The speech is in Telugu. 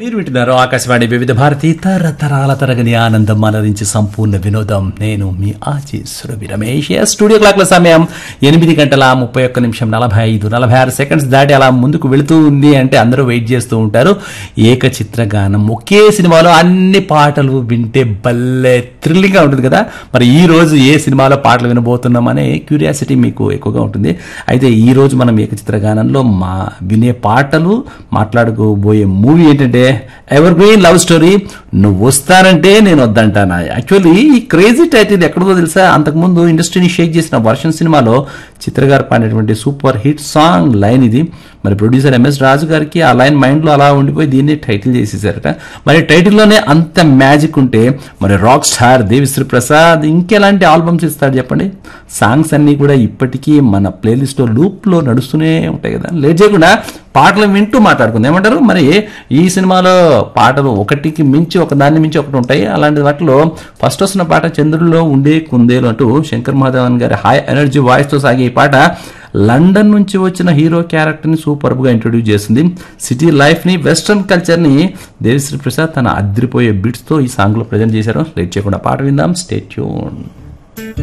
మీరు వింటున్నారు ఆకాశవాణి వివిధ భారతి తరతరాల తరగని ఆనందం అలరించి సంపూర్ణ వినోదం నేను మీ ఆచీశ్వరవి రమేష్ ఎస్ స్టూడియో క్లాక్ల సమయం ఎనిమిది గంటల ముప్పై ఒక్క నిమిషం నలభై ఐదు నలభై ఆరు సెకండ్స్ దాటి అలా ముందుకు వెళుతూ ఉంది అంటే అందరూ వెయిట్ చేస్తూ ఉంటారు ఏకచిత్ర గానం ఒకే సినిమాలో అన్ని పాటలు వింటే భలే థ్రిల్లింగ్ గా ఉంటుంది కదా మరి ఈ రోజు ఏ సినిమాలో పాటలు వినబోతున్నాం అనే క్యూరియాసిటీ మీకు ఎక్కువగా ఉంటుంది అయితే ఈ రోజు మనం ఏకచిత్ర గానంలో మా వినే పాటలు మాట్లాడుకోబోయే మూవీ ఏంటంటే ఎవర్ గ్రీన్ లవ్ స్టోరీ నువ్వు వస్తానంటే నేను వద్దంటానా యాక్చువల్లీ ఈ క్రేజీ టైటిల్ ఎక్కడో తెలుసా అంతకుముందు ఇండస్ట్రీని షేక్ చేసిన వర్షన్ సినిమాలో చిత్ర గారు పాడినటువంటి సూపర్ హిట్ సాంగ్ లైన్ ఇది మరి ప్రొడ్యూసర్ ఎంఎస్ రాజు గారికి ఆ లైన్ మైండ్లో అలా ఉండిపోయి దీన్ని టైటిల్ చేసేసారట మరి టైటిల్లోనే అంత మ్యాజిక్ ఉంటే మరి రాక్ స్టార్ దేవిశ్రీ ప్రసాద్ ఇంకెలాంటి ఆల్బమ్స్ ఇస్తాడు చెప్పండి సాంగ్స్ అన్నీ కూడా ఇప్పటికీ మన ప్లేలిస్ట్లో లూప్లో నడుస్తూనే ఉంటాయి కదా లేట్ చేయకుండా పాటలు వింటూ మాట్లాడుకుందాం ఏమంటారు మరి ఈ సినిమాలో పాటలు ఒకటికి మించి ఒక దాన్ని మించి ఒకటి ఉంటాయి అలాంటి వాటిలో ఫస్ట్ వస్తున్న పాట చంద్రుల్లో ఉండే కుందేలు అంటూ శంకర్ మహాదేవన్ గారి హై ఎనర్జీ వాయిస్తో సాగే ఈ పాట లండన్ నుంచి వచ్చిన హీరో క్యారెక్టర్ని సూపర్గా ఇంట్రొడ్యూస్ చేసింది సిటీ లైఫ్ని వెస్ట్రన్ కల్చర్ని దేవిశ్రీ ప్రసాద్ తన అద్రిపోయే బిట్స్తో ఈ సాంగ్లో ప్రజెంట్ చేశారు లేట్ చేయకుండా పాట విందాం స్టేట్యూన్